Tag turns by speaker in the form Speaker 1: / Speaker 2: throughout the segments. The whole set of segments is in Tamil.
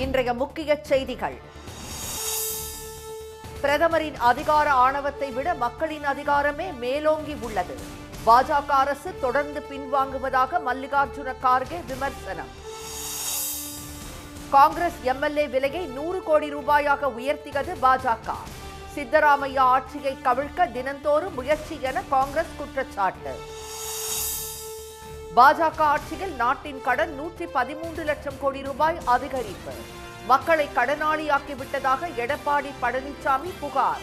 Speaker 1: இன்றைய முக்கிய செய்திகள் பிரதமரின் அதிகார ஆணவத்தை விட மக்களின் அதிகாரமே மேலோங்கி உள்ளது பாஜக அரசு தொடர்ந்து பின்வாங்குவதாக மல்லிகார்ஜுன கார்கே விமர்சனம் காங்கிரஸ் எம்எல்ஏ விலையை நூறு கோடி ரூபாயாக உயர்த்தியது பாஜக சித்தராமையா ஆட்சியை கவிழ்க்க தினந்தோறும் முயற்சி என காங்கிரஸ் குற்றச்சாட்டு பாஜக ஆட்சியில் நாட்டின் கடன் நூற்றி பதிமூன்று லட்சம் கோடி ரூபாய் அதிகரிப்பு மக்களை கடனாளியாக்கி விட்டதாக எடப்பாடி பழனிசாமி புகார்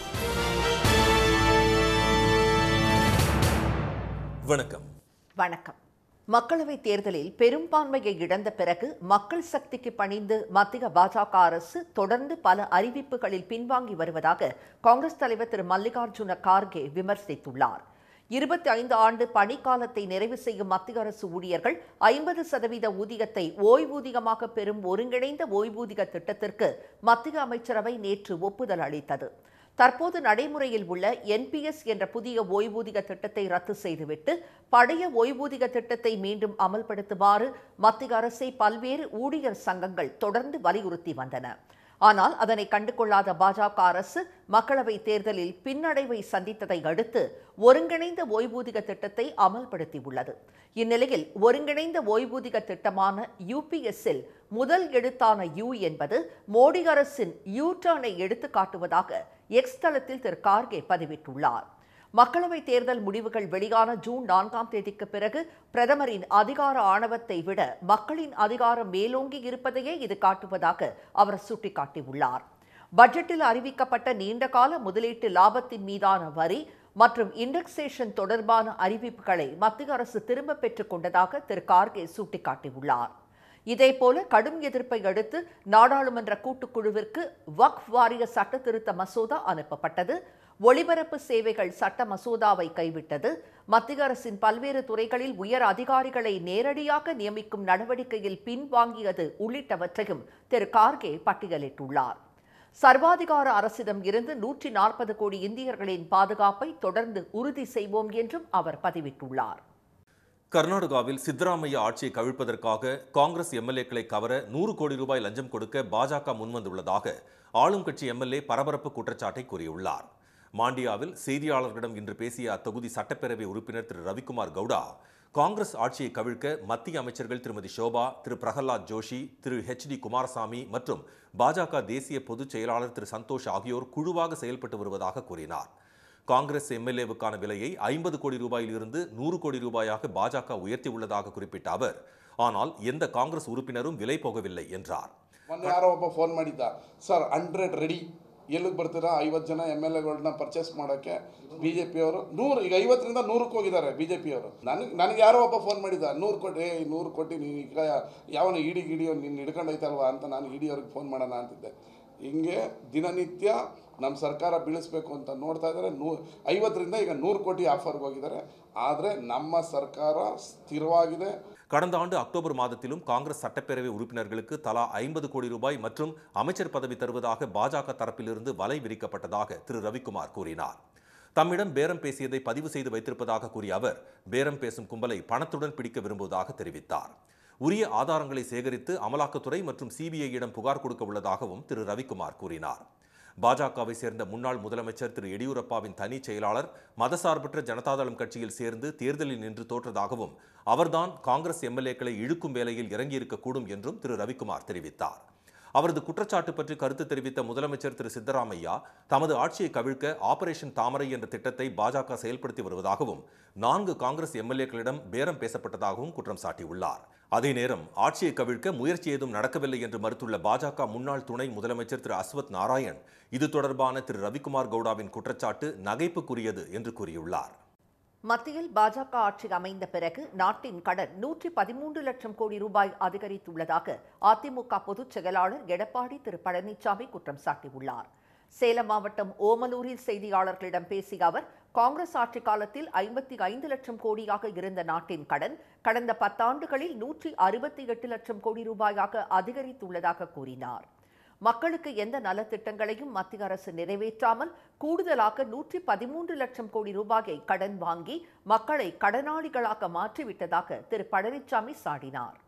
Speaker 2: வணக்கம்
Speaker 1: வணக்கம் மக்களவைத் தேர்தலில் பெரும்பான்மையை இழந்த பிறகு மக்கள் சக்திக்கு பணிந்து மத்திய பாஜக அரசு தொடர்ந்து பல அறிவிப்புகளில் பின்வாங்கி வருவதாக காங்கிரஸ் தலைவர் திரு மல்லிகார்ஜுன கார்கே விமர்சித்துள்ளார் இருபத்தி ஐந்து ஆண்டு பணிக்காலத்தை நிறைவு செய்யும் மத்திய அரசு ஊழியர்கள் ஐம்பது சதவீத ஊதியத்தை ஓய்வூதியமாக பெறும் ஒருங்கிணைந்த ஓய்வூதிய திட்டத்திற்கு மத்திய அமைச்சரவை நேற்று ஒப்புதல் அளித்தது தற்போது நடைமுறையில் உள்ள என்பிஎஸ் என்ற புதிய ஓய்வூதிய திட்டத்தை ரத்து செய்துவிட்டு பழைய ஓய்வூதிய திட்டத்தை மீண்டும் அமல்படுத்துமாறு மத்திய அரசை பல்வேறு ஊழியர் சங்கங்கள் தொடர்ந்து வலியுறுத்தி வந்தன ஆனால் அதனை கண்டுகொள்ளாத பாஜக அரசு மக்களவைத் தேர்தலில் பின்னடைவை சந்தித்ததை அடுத்து ஒருங்கிணைந்த ஓய்வூதிய திட்டத்தை அமல்படுத்தியுள்ளது இந்நிலையில் ஒருங்கிணைந்த ஓய்வூதிய திட்டமான யூபிஎஸ்ஸில் முதல் எழுத்தான யூ என்பது மோடி அரசின் யூ டர்னை எடுத்து காட்டுவதாக எக்ஸ் தளத்தில் திரு கார்கே பதிவிட்டுள்ளார் மக்களவைத் தேர்தல் முடிவுகள் வெளியான ஜூன் நான்காம் தேதிக்கு பிறகு பிரதமரின் அதிகார ஆணவத்தை விட மக்களின் அதிகாரம் மேலோங்கி இருப்பதையே இது காட்டுவதாக அவர் சுட்டிக்காட்டியுள்ளார் பட்ஜெட்டில் அறிவிக்கப்பட்ட நீண்டகால முதலீட்டு லாபத்தின் மீதான வரி மற்றும் இண்டெக்சேஷன் தொடர்பான அறிவிப்புகளை மத்திய அரசு திரும்ப பெற்றுக் கொண்டதாக திரு கார்கே சுட்டிக்காட்டியுள்ளார் இதேபோல கடும் எதிர்ப்பை அடுத்து நாடாளுமன்ற கூட்டுக்குழுவிற்கு வக்ஃப் வாரிய சட்ட திருத்த மசோதா அனுப்பப்பட்டது ஒளிபரப்பு சேவைகள் சட்ட மசோதாவை கைவிட்டது மத்திய அரசின் பல்வேறு துறைகளில் உயர் அதிகாரிகளை நேரடியாக நியமிக்கும் நடவடிக்கையில் பின்வாங்கியது உள்ளிட்டவற்றையும் திரு கார்கே பட்டியலிட்டுள்ளார் சர்வாதிகார அரசிடம் இருந்து நூற்றி நாற்பது கோடி இந்தியர்களின் பாதுகாப்பை தொடர்ந்து உறுதி செய்வோம் என்றும் அவர் பதிவிட்டுள்ளார்
Speaker 2: கர்நாடகாவில் சித்தராமையா ஆட்சியை கவிழ்ப்பதற்காக காங்கிரஸ் எம்எல்ஏக்களை கவர நூறு கோடி ரூபாய் லஞ்சம் கொடுக்க பாஜக முன்வந்துள்ளதாக ஆளும் கட்சி எம்எல்ஏ பரபரப்பு குற்றச்சாட்டை கூறியுள்ளார் மாண்டியாவில் செய்தியாளர்களிடம் இன்று பேசிய அத்தொகுதி சட்டப்பேரவை உறுப்பினர் திரு ரவிக்குமார் கவுடா காங்கிரஸ் ஆட்சியை கவிழ்க்க மத்திய அமைச்சர்கள் திருமதி ஷோபா திரு பிரகலாத் ஜோஷி திரு ஹெச் டி குமாரசாமி மற்றும் பாஜக தேசிய பொதுச் செயலாளர் திரு சந்தோஷ் ஆகியோர் குழுவாக செயல்பட்டு வருவதாக கூறினார் காங்கிரஸ் எம்எல்ஏவுக்கான விலையை ஐம்பது கோடி ரூபாயில் இருந்து நூறு கோடி ரூபாயாக பாஜக உயர்த்தியுள்ளதாக குறிப்பிட்ட அவர் ஆனால் எந்த காங்கிரஸ் உறுப்பினரும் விலை போகவில்லை என்றார்
Speaker 3: ಮೊನ್ನೆ ಯಾರೋ ಒಬ್ಬ ಫೋನ್ ಮಾಡಿದ್ದ ಸರ್ ಹಂಡ್ರೆಡ್ ರೆಡಿ ಎಲ್ಲಿಗೆ ಬರ್ತೀರಾ ಐವತ್ತು ಜನ ಎಮ್ ಎಲ್ ಎಗಳನ್ನ ಪರ್ಚೇಸ್ ಮಾಡೋಕ್ಕೆ ಬಿ ಜೆ ಪಿಯವರು ನೂರು ಈಗ ಐವತ್ತರಿಂದ ನೂರಕ್ಕೆ ಹೋಗಿದ್ದಾರೆ ಬಿ ಜೆ ಪಿಯವರು ನನಗೆ ನನಗೆ ಯಾರೋ ಒಬ್ಬ ಫೋನ್ ಮಾಡಿದ್ದ ನೂರು ಕೋಟಿ ಏ ನೂರು ಕೋಟಿ ನೀನು ಈಗ ಯಾವನ ಇಡಿ ಗಿಡಿಯೋ ನಿನ್ನ ಹಿಡ್ಕೊಂಡೈತಲ್ವಾ ಅಂತ ನಾನು ಇಡಿ ಅವ್ರಿಗೆ ಫೋನ್ ಮಾಡೋಣ ಅಂತಿದ್ದೆ ಹಿಂಗೆ ದಿನನಿತ್ಯ ನಮ್ಮ ಸರ್ಕಾರ ಬೀಳಿಸ್ಬೇಕು ಅಂತ ನೋಡ್ತಾ ಇದ್ದಾರೆ ನೂ ಐವತ್ತರಿಂದ ಈಗ ನೂರು ಕೋಟಿ ಆಫರ್ಗೆ ಹೋಗಿದ್ದಾರೆ ಆದರೆ ನಮ್ಮ ಸರ್ಕಾರ ಸ್ಥಿರವಾಗಿದೆ
Speaker 2: கடந்த ஆண்டு அக்டோபர் மாதத்திலும் காங்கிரஸ் சட்டப்பேரவை உறுப்பினர்களுக்கு தலா ஐம்பது கோடி ரூபாய் மற்றும் அமைச்சர் பதவி தருவதாக பாஜக தரப்பிலிருந்து வலை விரிக்கப்பட்டதாக திரு ரவிக்குமார் கூறினார் தம்மிடம் பேரம் பேசியதை பதிவு செய்து வைத்திருப்பதாக கூறிய அவர் பேரம் பேசும் கும்பலை பணத்துடன் பிடிக்க விரும்புவதாக தெரிவித்தார் உரிய ஆதாரங்களை சேகரித்து அமலாக்கத்துறை மற்றும் சிபிஐயிடம் புகார் கொடுக்க உள்ளதாகவும் திரு ரவிக்குமார் கூறினார் பாஜகவை சேர்ந்த முன்னாள் முதலமைச்சர் திரு எடியூரப்பாவின் தனி செயலாளர் மதசார்பற்ற ஜனதாதளம் கட்சியில் சேர்ந்து தேர்தலில் நின்று தோற்றதாகவும் அவர்தான் காங்கிரஸ் எம்எல்ஏக்களை இழுக்கும் வேலையில் இறங்கியிருக்கக்கூடும் என்றும் திரு ரவிக்குமார் தெரிவித்தார் அவரது குற்றச்சாட்டு பற்றி கருத்து தெரிவித்த முதலமைச்சர் திரு சித்தராமையா தமது ஆட்சியை கவிழ்க்க ஆபரேஷன் தாமரை என்ற திட்டத்தை பாஜக செயல்படுத்தி வருவதாகவும் நான்கு காங்கிரஸ் எம்எல்ஏக்களிடம் பேரம் பேசப்பட்டதாகவும் குற்றம் சாட்டியுள்ளார் அதே நேரம் ஆட்சியை கவிழ்க்க முயற்சி ஏதும் நடக்கவில்லை என்று மறுத்துள்ள பாஜக முன்னாள் துணை முதலமைச்சர் திரு அஸ்வத் நாராயண் இது தொடர்பான திரு ரவிக்குமார் கவுடாவின் குற்றச்சாட்டு நகைப்புக்குரியது என்று கூறியுள்ளார்
Speaker 1: மத்தியில் பாஜக ஆட்சி அமைந்த பிறகு நாட்டின் கடன் நூற்றி பதிமூன்று லட்சம் கோடி ரூபாய் அதிகரித்துள்ளதாக அதிமுக பொதுச் செயலாளர் எடப்பாடி திரு பழனிசாமி குற்றம் சாட்டியுள்ளார் சேலம் மாவட்டம் ஓமலூரில் செய்தியாளர்களிடம் பேசிய அவர் காங்கிரஸ் ஆட்சி காலத்தில் ஐம்பத்தி ஐந்து லட்சம் கோடியாக இருந்த நாட்டின் கடன் கடந்த பத்தாண்டுகளில் நூற்றி அறுபத்தி எட்டு லட்சம் கோடி ரூபாயாக அதிகரித்துள்ளதாக கூறினார் மக்களுக்கு எந்த நலத்திட்டங்களையும் மத்திய அரசு நிறைவேற்றாமல் கூடுதலாக நூற்றி பதிமூன்று லட்சம் கோடி ரூபாயை கடன் வாங்கி மக்களை கடனாளிகளாக மாற்றிவிட்டதாக திரு பழனிசாமி சாடினார்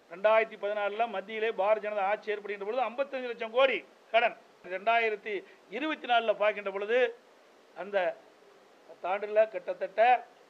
Speaker 4: ரெண்டாயிரத்தி பதினாலில் மத்தியிலே பாரதிய ஜனதா ஆட்சி ஏற்படுகின்ற பொழுது ஐம்பத்தஞ்சு லட்சம் கோடி கடன் ரெண்டாயிரத்தி இருபத்தி நாலில் பார்க்கின்ற பொழுது அந்த தாண்டில் கிட்டத்தட்ட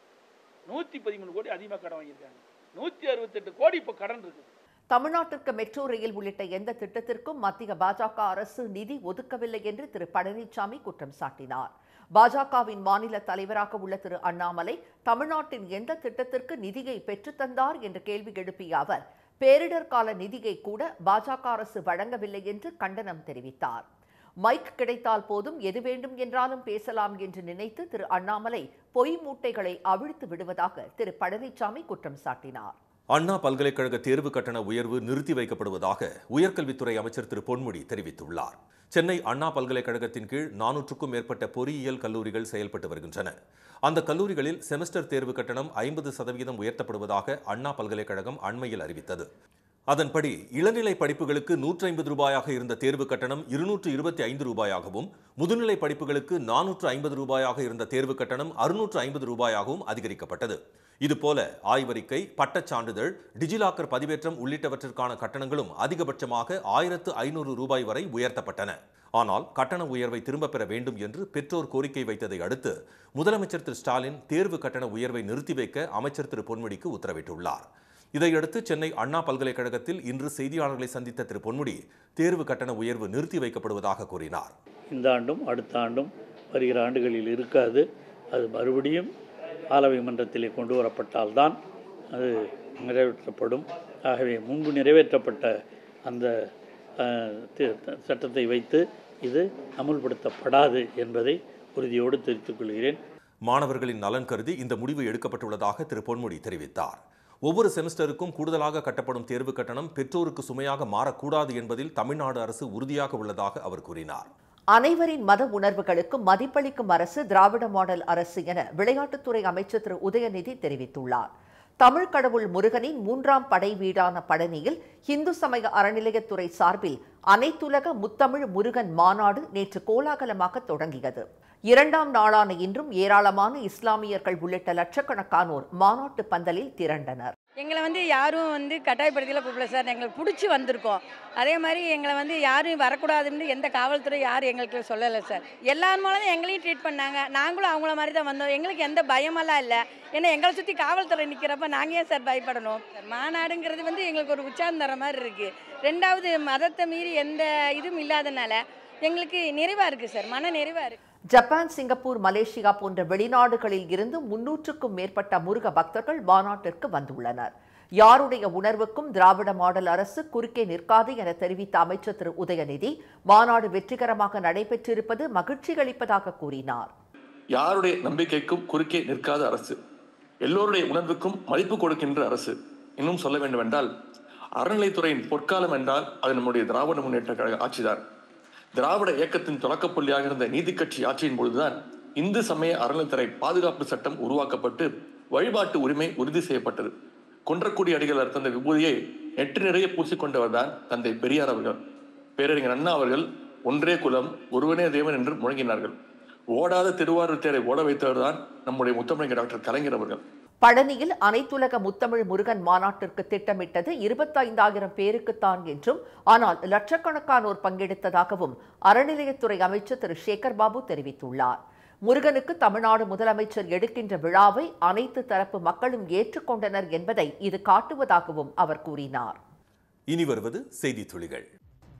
Speaker 4: நூற்றி பதிமூணு கோடி அதிகமாக கடன் வாங்கியிருக்காங்க நூற்றி அறுபத்தெட்டு கோடி இப்போ கடன் இருக்குது
Speaker 1: தமிழ்நாட்டிற்கு மெட்ரோ ரயில் உள்ளிட்ட எந்த திட்டத்திற்கும் மத்திய பாஜக அரசு நிதி ஒதுக்கவில்லை என்று திரு பழனிசாமி குற்றம் சாட்டினார் பாஜகவின் மாநில தலைவராக உள்ள திரு அண்ணாமலை தமிழ்நாட்டின் எந்த திட்டத்திற்கு நிதியை பெற்றுத்தந்தார் என்று கேள்வி எழுப்பிய அவர் பேரிடர் கால நிதியை கூட பாஜக அரசு வழங்கவில்லை என்று கண்டனம் தெரிவித்தார் மைக் கிடைத்தால் போதும் எது வேண்டும் என்றாலும் பேசலாம் என்று நினைத்து திரு அண்ணாமலை பொய் மூட்டைகளை அவிழ்த்து விடுவதாக திரு பழனிசாமி குற்றம் சாட்டினார்
Speaker 2: அண்ணா பல்கலைக்கழக தேர்வு கட்டண உயர்வு நிறுத்தி வைக்கப்படுவதாக உயர்கல்வித்துறை அமைச்சர் திரு பொன்முடி தெரிவித்துள்ளார் சென்னை அண்ணா பல்கலைக்கழகத்தின் கீழ் நானூற்றுக்கும் மேற்பட்ட பொறியியல் கல்லூரிகள் செயல்பட்டு வருகின்றன அந்த கல்லூரிகளில் செமஸ்டர் தேர்வு கட்டணம் ஐம்பது சதவீதம் உயர்த்தப்படுவதாக அண்ணா பல்கலைக்கழகம் அண்மையில் அறிவித்தது அதன்படி இளநிலை படிப்புகளுக்கு நூற்றி ஐம்பது ரூபாயாக இருந்த தேர்வு கட்டணம் இருநூற்று இருபத்தி ஐந்து ரூபாயாகவும் முதுநிலை படிப்புகளுக்கு நானூற்று ஐம்பது ரூபாயாக இருந்த தேர்வு கட்டணம் அறுநூற்று ஐம்பது ரூபாயாகவும் அதிகரிக்கப்பட்டது இதுபோல ஆய்வறிக்கை பட்டச் சான்றிதழ் டிஜிலாக்கர் பதிவேற்றம் உள்ளிட்டவற்றிற்கான கட்டணங்களும் அதிகபட்சமாக ஆயிரத்து ஐநூறு ரூபாய் வரை உயர்த்தப்பட்டன ஆனால் கட்டண உயர்வை திரும்பப் பெற வேண்டும் என்று பெற்றோர் கோரிக்கை வைத்ததை அடுத்து முதலமைச்சர் திரு ஸ்டாலின் தேர்வு கட்டண உயர்வை நிறுத்தி வைக்க அமைச்சர் திரு பொன்முடிக்கு உத்தரவிட்டுள்ளார் இதையடுத்து சென்னை அண்ணா பல்கலைக்கழகத்தில் இன்று செய்தியாளர்களை சந்தித்த திரு பொன்முடி தேர்வு கட்டண உயர்வு நிறுத்தி வைக்கப்படுவதாக கூறினார்
Speaker 5: இந்த ஆண்டும் அடுத்த ஆண்டும் வருகிற ஆண்டுகளில் இருக்காது அது மறுபடியும் ஆலவை மன்றத்திலே கொண்டு வரப்பட்டால்தான் அது நிறைவேற்றப்படும் ஆகவே முன்பு நிறைவேற்றப்பட்ட அந்த அஹ், தி- சட்டத்தை வைத்து இது அமுல்படுத்தப்படாது என்பதை உறுதியோடு தெரிவித்துக் கொள்கிறேன்
Speaker 2: மாணவர்களின் நலன் கருதி இந்த முடிவு எடுக்கப்பட்டுள்ளதாக திரு பொன்முடி தெரிவித்தார் ஒவ்வொரு செமஸ்டருக்கும் கூடுதலாக கட்டப்படும் தேர்வு கட்டணம் பெற்றோருக்கு சுமையாக மாறக்கூடாது என்பதில் தமிழ்நாடு அரசு உறுதியாக உள்ளதாக அவர் கூறினார்
Speaker 1: அனைவரின் மத உணர்வுகளுக்கும் மதிப்பளிக்கும் அரசு திராவிட மாடல் அரசு என விளையாட்டுத்துறை அமைச்சர் திரு உதயநிதி தெரிவித்துள்ளார் தமிழ் கடவுள் முருகனின் மூன்றாம் படை வீடான பழனியில் இந்து சமய அறநிலையத்துறை சார்பில் அனைத்துலக முத்தமிழ் முருகன் மாநாடு நேற்று கோலாகலமாக தொடங்கியது இரண்டாம் நாளான இன்றும் ஏராளமான இஸ்லாமியர்கள் உள்ளிட்ட லட்சக்கணக்கானோர் மாநாட்டு பந்தலில் திரண்டனர்
Speaker 6: எங்களை வந்து யாரும் வந்து கட்டாயப்படுத்தியில் கூப்பிடல சார் எங்களுக்கு பிடிச்சி வந்திருக்கோம் அதே மாதிரி எங்களை வந்து யாரும் வரக்கூடாதுன்னு எந்த காவல்துறை யாரும் எங்களுக்கு சொல்லலை சார் எல்லார் மூலம் எங்களையும் ட்ரீட் பண்ணாங்க நாங்களும் அவங்கள மாதிரி தான் வந்தோம் எங்களுக்கு எந்த பயமெல்லாம் இல்லை ஏன்னா எங்களை சுற்றி காவல்துறை நிற்கிறப்ப நாங்கள் ஏன் சார் பயப்படணும் மாநாடுங்கிறது வந்து எங்களுக்கு ஒரு உற்சாகம் தர மாதிரி இருக்குது ரெண்டாவது மதத்தை மீறி எந்த இதுவும் இல்லாதனால எங்களுக்கு நிறைவாக இருக்குது சார் மன நிறைவாக இருக்குது
Speaker 1: ஜப்பான் சிங்கப்பூர் மலேசியா போன்ற வெளிநாடுகளில் இருந்து முன்னூற்றுக்கும் மேற்பட்ட முருக பக்தர்கள் மாநாட்டிற்கு வந்துள்ளனர் யாருடைய உணர்வுக்கும் திராவிட மாடல் அரசு குறுக்கே நிற்காது என தெரிவித்த அமைச்சர் திரு உதயநிதி மாநாடு வெற்றிகரமாக நடைபெற்றிருப்பது மகிழ்ச்சி அளிப்பதாக கூறினார்
Speaker 7: யாருடைய நம்பிக்கைக்கும் குறுக்கே நிற்காத அரசு எல்லோருடைய உணர்வுக்கும் மதிப்பு கொடுக்கின்ற அரசு இன்னும் சொல்ல வேண்டும் என்றால் அறநிலைத்துறையின் பொற்காலம் என்றால் அது நம்முடைய திராவிட முன்னேற்ற கழக ஆட்சிதான் திராவிட இயக்கத்தின் தொடக்கப் புள்ளியாக இருந்த நீதி கட்சி ஆட்சியின் பொழுதுதான் இந்து சமய அறநிலைத்துறை பாதுகாப்பு சட்டம் உருவாக்கப்பட்டு வழிபாட்டு உரிமை உறுதி செய்யப்பட்டது குன்றக்குடி அடிகள் தந்த விபூதியை நெற்றி நிறைய பூசிக்கொண்டவர் தான் தந்தை பெரியார் அவர்கள் பேரறிஞர் அண்ணா அவர்கள் ஒன்றே குலம் ஒருவனே தேவன் என்று முழங்கினார்கள் ஓடாத திருவாரூர் தேரை ஓட வைத்தவர் தான் நம்முடைய முத்தமிழர் டாக்டர் கலைஞர் அவர்கள்
Speaker 1: பழனியில் அனைத்துலக முத்தமிழ் முருகன் மாநாட்டிற்கு திட்டமிட்டது இருபத்தைந்தாயிரம் பேருக்குத்தான் என்றும் ஆனால் லட்சக்கணக்கானோர் பங்கெடுத்ததாகவும் அறநிலையத்துறை அமைச்சர் திரு சேகர் பாபு தெரிவித்துள்ளார் முருகனுக்கு தமிழ்நாடு முதலமைச்சர் எடுக்கின்ற விழாவை அனைத்து தரப்பு மக்களும் ஏற்றுக்கொண்டனர் என்பதை இது காட்டுவதாகவும் அவர் கூறினார்
Speaker 2: இனி வருவது செய்தி துளிகள்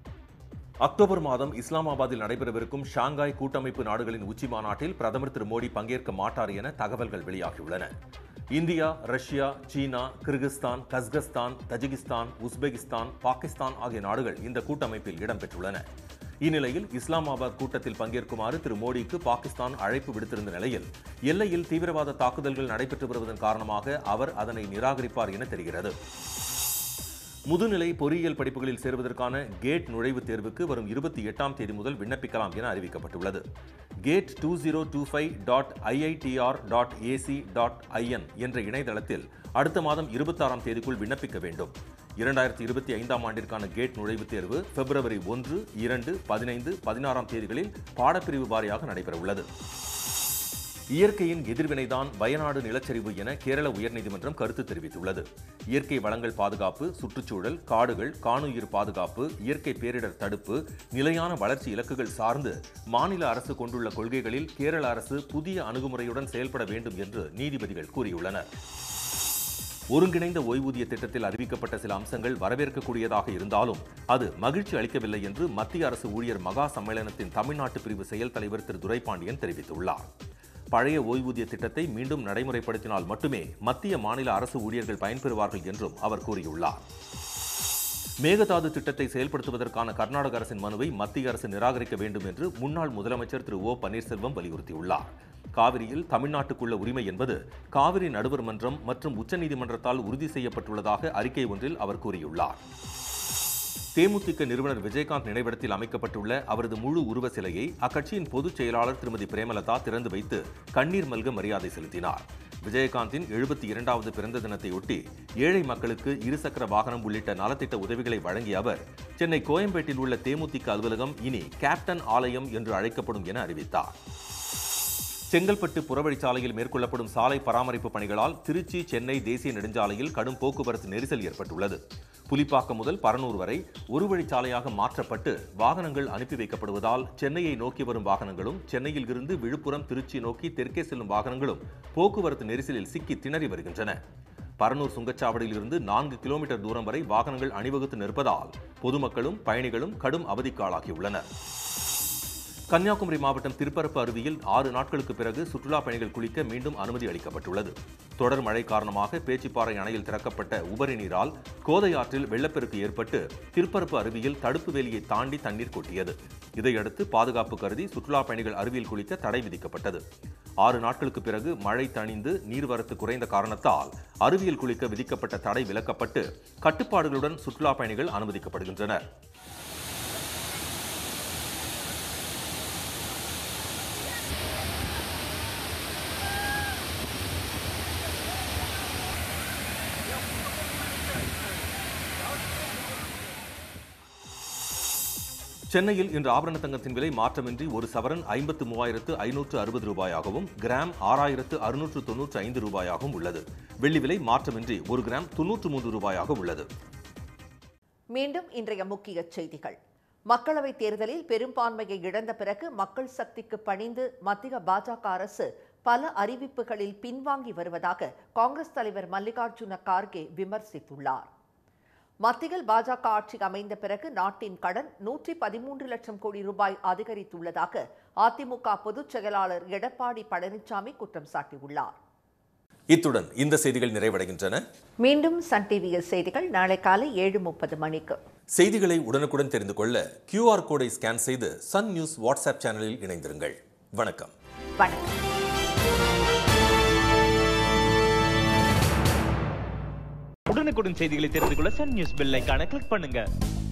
Speaker 2: அக்டோபர் மாதம் இஸ்லாமாபாத்தில் நடைபெறவிருக்கும் ஷாங்காய் கூட்டமைப்பு நாடுகளின் உச்சி மாநாட்டில் பிரதமர் திரு மோடி பங்கேற்க மாட்டார் என தகவல்கள் வெளியாகியுள்ளன India Russia China Kyrgyzstan Kazakhstan Tajikistan Uzbekistan Pakistan ஆகிய நாடுகள் இந்த கூட்டமைப்பில் இடம்பெற்றுள்ளன இந்நிலையில் இஸ்லாமாபாத் கூட்டத்தில் பங்கேற்குமாறு திரு மோடிக்கு பாகிஸ்தான் அழைப்பு விடுத்திருந்த நிலையில் எல்லையில் தீவிரவாத தாக்குதல்கள் நடைபெற்று வருவதன் காரணமாக அவர் அதனை நிராகரிப்பார் என தெரிகிறது முதுநிலை பொறியியல் படிப்புகளில் சேர்வதற்கான கேட் நுழைவுத் தேர்வுக்கு வரும் இருபத்தி எட்டாம் தேதி முதல் விண்ணப்பிக்கலாம் என அறிவிக்கப்பட்டுள்ளது GATE two zero two five dot IITR dot AC dot IN என்ற இணையதளத்தில் அடுத்த மாதம் இருபத்தாறாம் தேதிக்குள் விண்ணப்பிக்க வேண்டும் இரண்டாயிரத்தி இருபத்தி ஐந்தாம் ஆண்டிற்கான கேட் நுழைவுத் தேர்வு பிப்ரவரி ஒன்று இரண்டு பதினைந்து பதினாறாம் தேதிகளில் பாடப்பிரிவு வாரியாக நடைபெறவுள்ளது இயற்கையின் எதிர்வினைதான் வயநாடு நிலச்சரிவு என கேரள உயர்நீதிமன்றம் கருத்து தெரிவித்துள்ளது இயற்கை வளங்கள் பாதுகாப்பு சுற்றுச்சூழல் காடுகள் காணுயிர் பாதுகாப்பு இயற்கை பேரிடர் தடுப்பு நிலையான வளர்ச்சி இலக்குகள் சார்ந்து மாநில அரசு கொண்டுள்ள கொள்கைகளில் கேரள அரசு புதிய அணுகுமுறையுடன் செயல்பட வேண்டும் என்று நீதிபதிகள் கூறியுள்ளனர் ஒருங்கிணைந்த ஓய்வூதிய திட்டத்தில் அறிவிக்கப்பட்ட சில அம்சங்கள் வரவேற்கக்கூடியதாக இருந்தாலும் அது மகிழ்ச்சி அளிக்கவில்லை என்று மத்திய அரசு ஊழியர் மகா சம்மேளனத்தின் தமிழ்நாட்டு பிரிவு செயல் தலைவர் திரு துரைபாண்டியன் தெரிவித்துள்ளார் பழைய ஓய்வூதிய திட்டத்தை மீண்டும் நடைமுறைப்படுத்தினால் மட்டுமே மத்திய மாநில அரசு ஊழியர்கள் பயன்பெறுவார்கள் என்றும் அவர் கூறியுள்ளார் மேகதாது திட்டத்தை செயல்படுத்துவதற்கான கர்நாடக அரசின் மனுவை மத்திய அரசு நிராகரிக்க வேண்டும் என்று முன்னாள் முதலமைச்சர் திரு ஓ பன்னீர்செல்வம் வலியுறுத்தியுள்ளார் காவிரியில் தமிழ்நாட்டுக்குள்ள உரிமை என்பது காவிரி நடுவர் மன்றம் மற்றும் உச்சநீதிமன்றத்தால் உறுதி செய்யப்பட்டுள்ளதாக அறிக்கை ஒன்றில் அவர் கூறியுள்ளார் தேமுதிக நிறுவனர் விஜயகாந்த் நினைவிடத்தில் அமைக்கப்பட்டுள்ள அவரது முழு உருவ சிலையை அக்கட்சியின் பொதுச் செயலாளர் திருமதி பிரேமலதா திறந்து வைத்து கண்ணீர் மல்க மரியாதை செலுத்தினார் விஜயகாந்தின் எழுபத்தி இரண்டாவது பிறந்த தினத்தையொட்டி ஏழை மக்களுக்கு இருசக்கர வாகனம் உள்ளிட்ட நலத்திட்ட உதவிகளை வழங்கிய அவர் சென்னை கோயம்பேட்டில் உள்ள தேமுதிக அலுவலகம் இனி கேப்டன் ஆலயம் என்று அழைக்கப்படும் என அறிவித்தார் செங்கல்பட்டு புறவழிச்சாலையில் மேற்கொள்ளப்படும் சாலை பராமரிப்பு பணிகளால் திருச்சி சென்னை தேசிய நெடுஞ்சாலையில் கடும் போக்குவரத்து நெரிசல் ஏற்பட்டுள்ளது புலிப்பாக்கம் முதல் பரனூர் வரை ஒரு வழிச்சாலையாக மாற்றப்பட்டு வாகனங்கள் அனுப்பி வைக்கப்படுவதால் சென்னையை நோக்கி வரும் வாகனங்களும் சென்னையில் இருந்து விழுப்புரம் திருச்சி நோக்கி தெற்கே செல்லும் வாகனங்களும் போக்குவரத்து நெரிசலில் சிக்கி திணறி வருகின்றன பரனூர் சுங்கச்சாவடியில் இருந்து நான்கு கிலோமீட்டர் தூரம் வரை வாகனங்கள் அணிவகுத்து நிற்பதால் பொதுமக்களும் பயணிகளும் கடும் அவதிக்காளாகியுள்ளனர் கன்னியாகுமரி மாவட்டம் திருப்பரப்பு அருவியில் ஆறு நாட்களுக்கு பிறகு சுற்றுலா பயணிகள் குளிக்க மீண்டும் அனுமதி அளிக்கப்பட்டுள்ளது தொடர் மழை காரணமாக பேச்சிப்பாறை அணையில் திறக்கப்பட்ட உபரி நீரால் கோதை ஆற்றில் வெள்ளப்பெருக்கு ஏற்பட்டு திருப்பரப்பு அருவியில் தடுப்பு வேலியை தாண்டி தண்ணீர் கொட்டியது இதையடுத்து பாதுகாப்பு கருதி சுற்றுலா பயணிகள் அருவியில் குளிக்க தடை விதிக்கப்பட்டது ஆறு நாட்களுக்கு பிறகு மழை தணிந்து நீர்வரத்து குறைந்த காரணத்தால் அருவியில் குளிக்க விதிக்கப்பட்ட தடை விலக்கப்பட்டு கட்டுப்பாடுகளுடன் சுற்றுலா பயணிகள் அனுமதிக்கப்படுகின்றனர் சென்னையில் இன்று ஆபரண தங்கத்தின் விலை மாற்றமின்றி ஒரு சவரன் ஐம்பத்து மூவாயிரத்து ஐநூற்று அறுபது ரூபாயாகவும் கிராம் ஆறாயிரத்து அறுநூற்று தொன்னூற்று ஐந்து ரூபாயாகவும் உள்ளது வெள்ளி விலை மாற்றமின்றி ஒரு கிராம் தொன்னூற்று மூன்று ரூபாயாக உள்ளது
Speaker 1: மீண்டும் இன்றைய முக்கிய செய்திகள் மக்களவைத் தேர்தலில் பெரும்பான்மையை இழந்த பிறகு மக்கள் சக்திக்கு பணிந்து மத்திய பாஜக அரசு பல அறிவிப்புகளில் பின்வாங்கி வருவதாக காங்கிரஸ் தலைவர் மல்லிகார்ஜுன கார்கே விமர்சித்துள்ளார் மத்தியில் பாஜக ஆட்சி அமைந்த பிறகு நாட்டின் கடன் நூற்றி பதிமூன்று லட்சம் கோடி ரூபாய் அதிகரித்துள்ளதாக அதிமுக பொதுச் செயலாளர் எடப்பாடி பழனிசாமி குற்றம் சாட்டியுள்ளார்
Speaker 2: இத்துடன் இந்த செய்திகள் நிறைவடைகின்றன
Speaker 1: மீண்டும் சன் டிவியில் செய்திகள் நாளை காலை ஏழு முப்பது மணிக்கு
Speaker 2: செய்திகளை உடனுக்குடன் தெரிந்து கொள்ள கியூஆர் கோடை ஸ்கேன் செய்து சன் நியூஸ் வாட்ஸ்அப் சேனலில் இணைந்திருங்கள் வணக்கம்
Speaker 1: வணக்கம்
Speaker 8: உடனுக்குடன் செய்திகளை தெரிந்து கொள்ள சன் நியூஸ் பெல் ஐகானை கிளிக் பண்ணுங்க